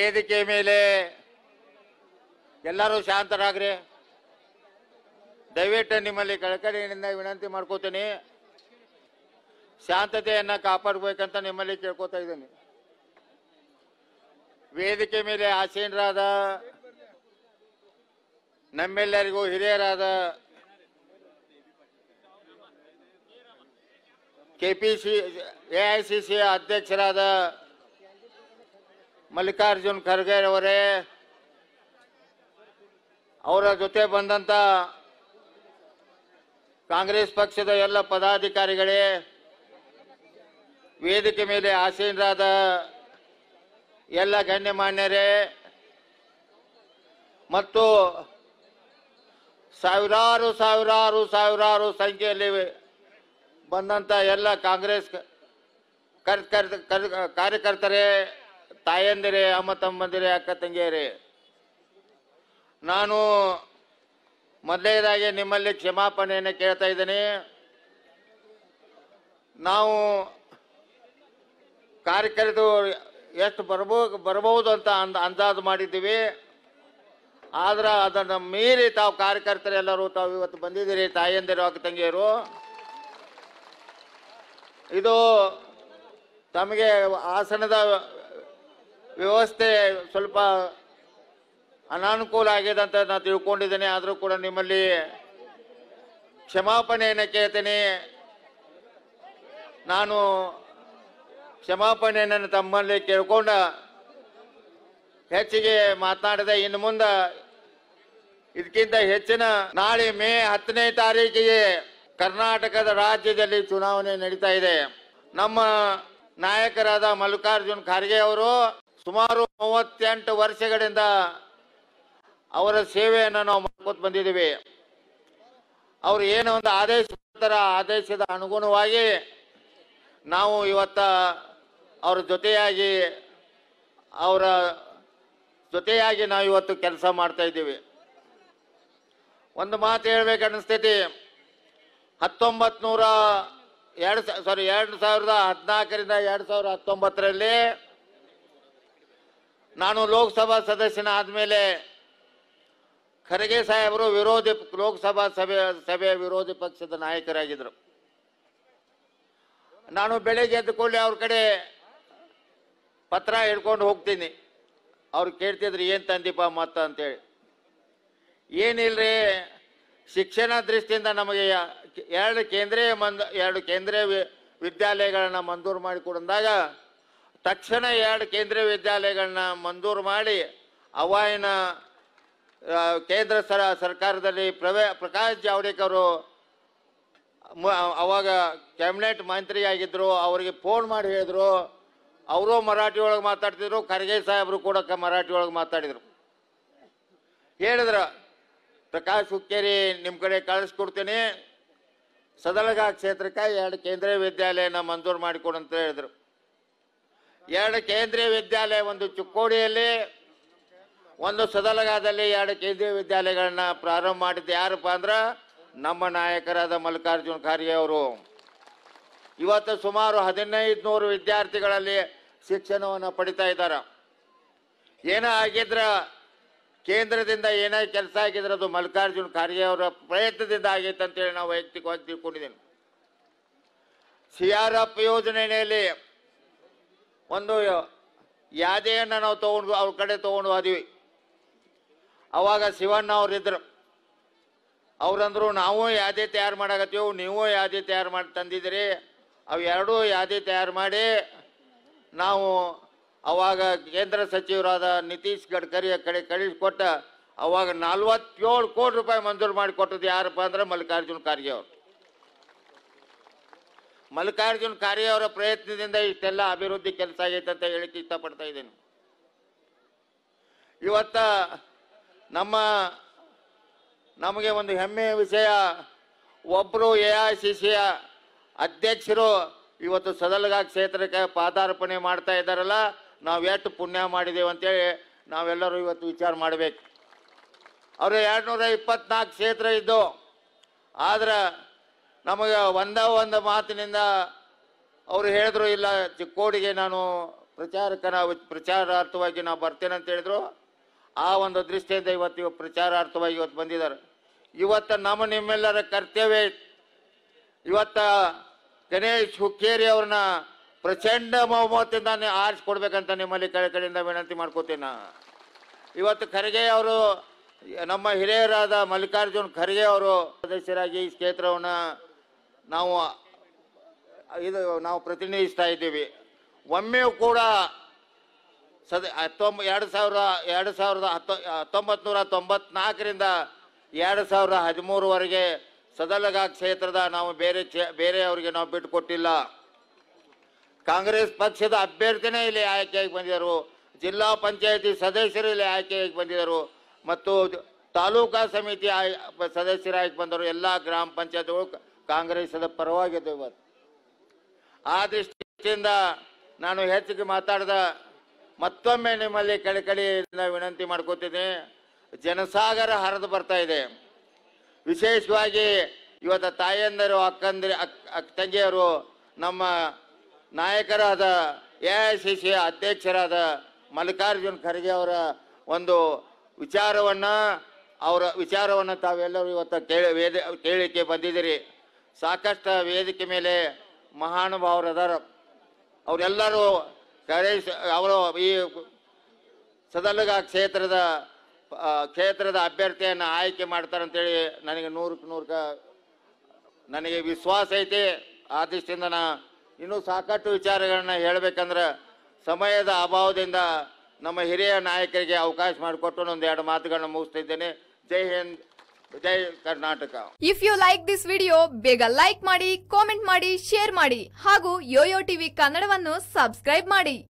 ವೇದಿಕೆ ಮೇಲೆ ಎಲ್ಲರೂ ಶಾಂತರಾಗ್ರಿ ದಯವಿಟ್ಟು ನಿಮ್ಮಲ್ಲಿ ಕಳಕಳಿಯಿಂದ ವಿನಂತಿ ಮಾಡ್ಕೋತೀನಿ ಶಾಂತತೆಯನ್ನ ಕಾಪಾಡಬೇಕಂತ ನಿಮ್ಮಲ್ಲಿ ಕೇಳ್ಕೊತಾ ಇದ್ದೀನಿ ವೇದಿಕೆ ಮೇಲೆ ಆಸೀನರಾದ ನಮ್ಮೆಲ್ಲರಿಗೂ ಹಿರಿಯರಾದ ಕೆಪಿಸಿ ಎಐಸಿಸಿ ಅಧ್ಯಕ್ಷರಾದ ಮಲ್ಲಿಕಾರ್ಜುನ್ ಖರ್ಗೆ ಅವರೇ ಅವರ ಜೊತೆ ಬಂದಂತ ಕಾಂಗ್ರೆಸ್ ಪಕ್ಷದ ಎಲ್ಲ ಪದಾಧಿಕಾರಿಗಳೇ ವೇದಿಕೆ ಮೇಲೆ ಆಸೀನರಾದ ಎಲ್ಲ ಗಣ್ಯಮಾನ್ಯರೇ ಮತ್ತು ಸಾವಿರಾರು ಸಾವಿರಾರು ಸಾವಿರಾರು ಸಂಖ್ಯೆಯಲ್ಲಿ ಬಂದಂತ ಎಲ್ಲ ಕಾಂಗ್ರೆಸ್ ಕರ್ ಕರ್ ಕರ್ ಕಾರ್ಯಕರ್ತರೇ ತಾಯಂದಿರೇ ಅಮ್ಮ ತಮ್ಮಂದಿರೇ ಅಕ್ಕ ತಂಗಿಯರೇ ನಾನು ಮೊದಲನೇದಾಗಿ ನಿಮ್ಮಲ್ಲಿ ಕ್ಷಮಾಪಣೆಯನ್ನು ಕೇಳ್ತಾ ಇದ್ದೀನಿ ನಾವು ಕಾರ್ಯಕರ್ತರು ಎಷ್ಟು ಬರ್ಬೋ ಬರಬಹುದು ಅಂತ ಅಂದ ಅಂದಾಜು ಮಾಡಿದ್ದೀವಿ ಆದ್ರೆ ಅದನ್ನು ಮೀರಿ ತಾವು ಕಾರ್ಯಕರ್ತರೆಲ್ಲರೂ ತಾವು ಇವತ್ತು ಬಂದಿದ್ದೀರಿ ತಾಯಂದಿರು ಅಕ್ಕ ತಂಗಿಯರು ಇದು ತಮಗೆ ಆಸನದ ವ್ಯವಸ್ಥೆ ಸ್ವಲ್ಪ ಅನಾನುಕೂಲ ಆಗಿದೆ ಅಂತ ನಾನು ತಿಳ್ಕೊಂಡಿದ್ದೇನೆ ಆದರೂ ಕೂಡ ನಿಮ್ಮಲ್ಲಿ ಕ್ಷಮಾಪಣೆಯನ್ನು ಕೇಳ್ತೇನೆ ನಾನು ಕ್ಷಮಾಪಣೆಯನ್ನು ತಮ್ಮಲ್ಲಿ ಕೇಳ್ಕೊಂಡ ಹೆಚ್ಚಿಗೆ ಮಾತನಾಡದೆ ಇನ್ನು ಮುಂದೆ ಇದಕ್ಕಿಂತ ಹೆಚ್ಚಿನ ನಾಳೆ ಮೇ ಹತ್ತನೇ ತಾರೀಕಿಗೆ ಕರ್ನಾಟಕದ ರಾಜ್ಯದಲ್ಲಿ ಚುನಾವಣೆ ನಡೀತಾ ಇದೆ ನಮ್ಮ ನಾಯಕರಾದ ಮಲ್ಲಿಕಾರ್ಜುನ್ ಖರ್ಗೆ ಅವರು ಸುಮಾರು ಮೂವತ್ತೆಂಟು ವರ್ಷಗಳಿಂದ ಅವರ ಸೇವೆಯನ್ನು ನಾವು ಮಾಡ್ಕೊತ ಬಂದಿದ್ದೀವಿ ಅವರು ಏನು ಒಂದು ಆದೇಶ ಮಾಡ್ತಾರ ಆ ಆದೇಶದ ಅನುಗುಣವಾಗಿ ನಾವು ಇವತ್ತ ಅವ್ರ ಜೊತೆಯಾಗಿ ಅವರ ಜೊತೆಯಾಗಿ ನಾವು ಇವತ್ತು ಕೆಲಸ ಮಾಡ್ತಾ ಇದ್ದೀವಿ ಒಂದು ಮಾತು ಹೇಳ್ಬೇಕು ಅನಿಸ್ತೈತಿ ಹತ್ತೊಂಬತ್ ನೂರ ಎರಡು ಸಾರಿ ಎರಡು ಸಾವಿರದ ಹದಿನಾಲ್ಕರಿಂದ ಎರಡು ಸಾವಿರದ ಹತ್ತೊಂಬತ್ತರಲ್ಲಿ ನಾನು ಲೋಕಸಭಾ ಸದಸ್ಯನ ಆದಮೇಲೆ ಖರ್ಗೆ ಸಾಹೇಬರು ವಿರೋಧಿ ಲೋಕಸಭಾ ಸಭೆ ಸಭೆಯ ವಿರೋಧಿ ಪಕ್ಷದ ನಾಯಕರಾಗಿದ್ದರು ನಾನು ಬೆಳಿಗ್ಗೆ ಎದ್ದ ಕೂಡಲೇ ಅವ್ರ ಕಡೆ ಪತ್ರ ಹಿಡ್ಕೊಂಡು ಹೋಗ್ತೀನಿ ಅವ್ರು ಕೇಳ್ತಿದ್ರು ಏನು ತಂದಿಪ್ಪ ಮತ್ತ ಅಂತೇಳಿ ಏನಿಲ್ರಿ ಶಿಕ್ಷಣ ದೃಷ್ಟಿಯಿಂದ ನಮಗೆ ಎರಡು ಕೇಂದ್ರೀಯ ಮಂದ ಎರಡು ಕೇಂದ್ರೀಯ ವಿ- ವಿದ್ಯಾಲಯಗಳನ್ನ ಮಂಜೂರು ಮಾಡಿ ಕೊಡಂದಾಗ ತಕ್ಷಣ ಎರಡು ಕೇಂದ್ರೀಯ ವಿದ್ಯಾಲಯಗಳನ್ನ ಮಂಜೂರು ಮಾಡಿ ಅವಾಯಿನ ಆ, ಕೇಂದ್ರ ಸರ ಸರ್ಕಾರದಲ್ಲಿ ಪ್ರವೇ ಪ್ರಕಾಶ್ ಜಾವಡೇಕರ್ ಅವರು ಮ- ಅವಾಗ ಕ್ಯಾಬಿನೆಟ್ ಮಂತ್ರಿ ಆಗಿದ್ರು ಅವರಿಗೆ ಫೋನ್ ಮಾಡಿ ಹೇಳಿದ್ರು ಅವರು ಮರಾಠಿ ಒಳಗೆ ಮಾತಾಡ್ತಿದ್ರು ಖರ್ಗೆ ಸಾಹೇಬರು ಕೂಡ ಕ- ಮರಾಠಿ ಒಳಗೆ ಮಾತಾಡಿದ್ರು ಹೇಳಿದ್ರ ಪ್ರಕಾಶ್ ಹುಕ್ಕೇರಿ ನಿಮ್ಮ ಕಡೆ ಕಳಿಸ್ಕೊಡ್ತೀನಿ ಸದಲಗ ಕ್ಷೇತ್ರಕ್ಕೆ ಎರಡು ಕೇಂದ್ರೀಯ ವಿದ್ಯಾಲಯನ ಮಂಜೂರು ಮಾಡಿಕೊಡು ಅಂತ ಹೇಳಿದ್ರು ಎರಡು ಕೇಂದ್ರೀಯ ವಿದ್ಯಾಲಯ ಒಂದು ಚಿಕ್ಕೋಡಿಯಲ್ಲಿ ಒಂದು ಸದಲಗಾದಲ್ಲಿ ಎರಡು ಕೇಂದ್ರೀಯ ವಿದ್ಯಾಲಯಗಳನ್ನ ಪ್ರಾರಂಭ ಮಾಡಿದ್ದು ಯಾರಪ್ಪ ಅಂದ್ರ ನಮ್ಮ ನಾಯಕರಾದ ಮಲ್ಲಿಕಾರ್ಜುನ್ ಖರ್ಗೆ ಅವರು ಇವತ್ತು ಸುಮಾರು ಹದಿನೈದು ನೂರು ವಿದ್ಯಾರ್ಥಿಗಳಲ್ಲಿ ಶಿಕ್ಷಣವನ್ನು ಪಡಿತಾ ಇದ್ದಾರೆ ಏನೋ ಆಗಿದ್ರ ಕೇಂದ್ರದಿಂದ ಏನೇ ಕೆಲಸ ಆಗಿದ್ರೆ ಅದು ಮಲ್ಲಿಕಾರ್ಜುನ್ ಖರ್ಗೆ ಅವರ ಪ್ರಯತ್ನದಿಂದ ಆಗೈತೆ ಅಂತೇಳಿ ನಾವು ವೈಯಕ್ತಿಕವಾಗಿ ತಿಳ್ಕೊಂಡಿದ್ದೇನೆ ಸಿ ಆರ್ ಎಫ್ ಯೋಜನೆಯಲ್ಲಿ ಒಂದು ಯಾದೆಯನ್ನು ನಾವು ತಗೊಂಡು ಅವ್ರ ಕಡೆ ತಗೊಂಡು ಹೋದ್ವಿ ಅವಾಗ ಶಿವಣ್ಣ ಅವ್ರಿದ್ರು ಅವ್ರಂದ್ರು ನಾವು ಯಾದಿ ತಯಾರು ಮಾಡಕತ್ತೀವಿ ನೀವು ಯಾದಿ ತಯಾರು ಮಾಡಿ ತಂದಿದ್ದೀರಿ ಅವು ಎರಡೂ ಯಾದಿ ತಯಾರು ಮಾಡಿ ನಾವು ಅವಾಗ ಕೇಂದ್ರ ಸಚಿವರಾದ ನಿತೀಶ್ ಗಡ್ಕರಿಯ ಕಡೆ ಕಳಿಸ್ಕೊಟ್ಟ ಅವಾಗ ನಲ್ವತ್ತೇಳು ಕೋಟಿ ರೂಪಾಯಿ ಮಂಜೂರು ಮಾಡಿ ಕೊಟ್ಟದ್ದು ಯಾರಪ್ಪ ಅಂದ್ರೆ ಮಲ್ಲಿಕಾರ್ಜುನ್ ಖರ್ಗೆ ಅವರು ಮಲ್ಲಿಕಾರ್ಜುನ್ ಖರ್ಗೆ ಅವರ ಪ್ರಯತ್ನದಿಂದ ಇಷ್ಟೆಲ್ಲ ಅಭಿವೃದ್ಧಿ ಕೆಲಸ ಆಗೈತೆ ಅಂತ ಹೇಳಿಕ್ಕೆ ಇಷ್ಟಪಡ್ತಾ ಇದ್ದೇನೆ ಇವತ್ತ ನಮ್ಮ ನಮಗೆ ಒಂದು ಹೆಮ್ಮೆಯ ವಿಷಯ ಒಬ್ಬರು ಎ ಐ ಸಿ ಸಿಯ ಅಧ್ಯಕ್ಷರು ಇವತ್ತು ಸದಲಗ ಕ್ಷೇತ್ರಕ್ಕೆ ಪಾದಾರ್ಪಣೆ ಮಾಡ್ತಾ ಇದ್ದಾರಲ್ಲ ನಾವು ಎಷ್ಟು ಪುಣ್ಯ ಮಾಡಿದ್ದೇವೆ ಅಂತೇಳಿ ನಾವೆಲ್ಲರೂ ಇವತ್ತು ವಿಚಾರ ಮಾಡಬೇಕು ಅವರು ಎರಡ್ನೂರ ಇಪ್ಪತ್ನಾಲ್ಕು ಕ್ಷೇತ್ರ ಇದ್ದು ಆದ್ರೆ ನಮಗೆ ಒಂದ ಒಂದು ಮಾತಿನಿಂದ ಅವರು ಹೇಳಿದ್ರು ಇಲ್ಲ ಚಿಕ್ಕೋಡಿಗೆ ನಾನು ಪ್ರಚಾರಕ್ಕೆ ನಾವು ಪ್ರಚಾರಾರ್ಥವಾಗಿ ನಾವು ಬರ್ತೇನೆ ಅಂತ ಹೇಳಿದ್ರು ಆ ಒಂದು ದೃಷ್ಟಿಯಿಂದ ಇವತ್ತು ಇವ ಪ್ರಚಾರಾರ್ಥವಾಗಿ ಇವತ್ತು ಬಂದಿದ್ದಾರೆ ಇವತ್ತು ನಮ್ಮ ನಿಮ್ಮೆಲ್ಲರ ಕರ್ತವ್ಯ ಇವತ್ತ ಗಣೇಶ್ ಹುಕ್ಕೇರಿ ಅವ್ರನ್ನ ಪ್ರಚಂಡ ಬಹುಮತದಿಂದ ಆರಿಸ್ಕೊಡ್ಬೇಕಂತ ನಿಮ್ಮಲ್ಲಿ ಕಡೆ ಕಡೆಯಿಂದ ವಿನಂತಿ ಮಾಡ್ಕೋತೀನಿ ನಾ. ಇವತ್ತು ಖರ್ಗೆ ಅವರು ನಮ್ಮ ಹಿರಿಯರಾದ ಮಲ್ಲಿಕಾರ್ಜುನ್ ಖರ್ಗೆ ಅವರು ಸದಸ್ಯರಾಗಿ ಈ ಕ್ಷೇತ್ರವನ್ನು ನಾವು ಇದು ನಾವು ಪ್ರತಿನಿಧಿಸ್ತಾ ಇದ್ದೀವಿ ಒಮ್ಮೆಯೂ ಕೂಡ ಸದ ಹತ್ತೊಂಬ ಎರಡು ಸಾವಿರ ಎರಡು ಸಾವಿರದ ಹತ್ತೊ ಹತ್ತೊಂಬತ್ತು ನೂರ ತೊಂಬತ್ನಾಲ್ಕರಿಂದ ಎರಡು ಸಾವಿರದ ಹದಿಮೂರವರೆಗೆ ಸದಲಗ ಕ್ಷೇತ್ರದ ನಾವು ಬೇರೆ ಕ್ಷೇ ಬೇರೆಯವರಿಗೆ ನಾವು ಬಿಟ್ಟುಕೊಟ್ಟಿಲ್ಲ ಕಾಂಗ್ರೆಸ್ ಪಕ್ಷದ ಅಭ್ಯರ್ಥಿನೇ ಇಲ್ಲಿ ಆಯ್ಕೆಯಾಗಿ ಬಂದಿದ್ದರು ಜಿಲ್ಲಾ ಪಂಚಾಯತಿ ಸದಸ್ಯರು ಇಲ್ಲಿ ಆಯ್ಕೆಯಾಗಿ ಬಂದಿದ್ದರು ಮತ್ತು ತಾಲೂಕಾ ಸಮಿತಿ ಆಯ್ ಸದಸ್ಯರಾಗಿ ಬಂದರು ಎಲ್ಲ ಗ್ರಾಮ ಪಂಚಾಯತ್ಗಳು ಕಾಂಗ್ರೆಸ್ದ ಪರವಾಗಿದ್ದು ಇವತ್ತು ಆ ದೃಷ್ಟಿಯಿಂದ ನಾನು ಹೆಚ್ಚಿಗೆ ಮಾತಾಡಿದ ಮತ್ತೊಮ್ಮೆ ನಿಮ್ಮಲ್ಲಿ ಕಳಕಳಿಯಿಂದ ವಿನಂತಿ ಮಾಡ್ಕೋತೀನಿ ಜನಸಾಗರ ಹರಿದು ಬರ್ತಾ ಇದೆ ವಿಶೇಷವಾಗಿ ಇವತ್ತು ತಾಯಂದರು ಅಕ್ಕಂದಿರು ಅಕ್ ಅಕ್ಕ ತಂಗಿಯರು ನಮ್ಮ ನಾಯಕರಾದ ಎ ಐ ಸಿ ಸಿ ಅಧ್ಯಕ್ಷರಾದ ಮಲ್ಲಿಕಾರ್ಜುನ್ ಖರ್ಗೆ ಅವರ ಒಂದು ವಿಚಾರವನ್ನ ಅವರ ವಿಚಾರವನ್ನು ತಾವೆಲ್ಲರೂ ಇವತ್ತು ಕೇಳಿ ವೇದ ಕೇಳಿಕೆ ಬಂದಿದ್ದೀರಿ ಸಾಕಷ್ಟು ವೇದಿಕೆ ಮೇಲೆ ಮಹಾನುಭಾವರು ಅದಾರ ಅವರೆಲ್ಲರೂ ಕರೆಸ್ ಅವರು ಈ ಸದಲಗ ಕ್ಷೇತ್ರದ ಆ, ಕ್ಷೇತ್ರದ ಅಭ್ಯರ್ಥಿಯನ್ನು ಆಯ್ಕೆ ಮಾಡ್ತಾರಂತೇಳಿ ನನಗೆ ನೂರಕ್ಕೆ ನೂರಕ್ಕೆ ನನಗೆ ವಿಶ್ವಾಸ ಐತಿ ಆ ದೃಷ್ಟಿಯಿಂದ ನಾ ಇನ್ನೂ ಸಾಕಷ್ಟು ವಿಚಾರಗಳನ್ನ ಹೇಳ್ಬೇಕಂದ್ರೆ ಸಮಯದ ಅಭಾವದಿಂದ ನಮ್ಮ ಹಿರಿಯ ನಾಯಕರಿಗೆ ಅವಕಾಶ ಮಾಡಿಕೊಟ್ಟು ಒಂದು ಎರಡು ಮಾತುಗಳನ್ನ ಮುಗಿಸ್ತಿದ್ದೇನೆ ಜೈ ಹಿಂದ್ ಜೈ Karnataka if you like this video ಬೇಗ ಲೈಕ್ ಮಾಡಿ ಕಾಮೆಂಟ್ ಮಾಡಿ ಶೇರ್ ಮಾಡಿ ಹಾಗೂ ಯೋಯೋ ಟಿವಿ ಕನ್ನಡವನ್ನು ಸಬ್ಸ್ಕ್ರೈಬ್ ಮಾಡಿ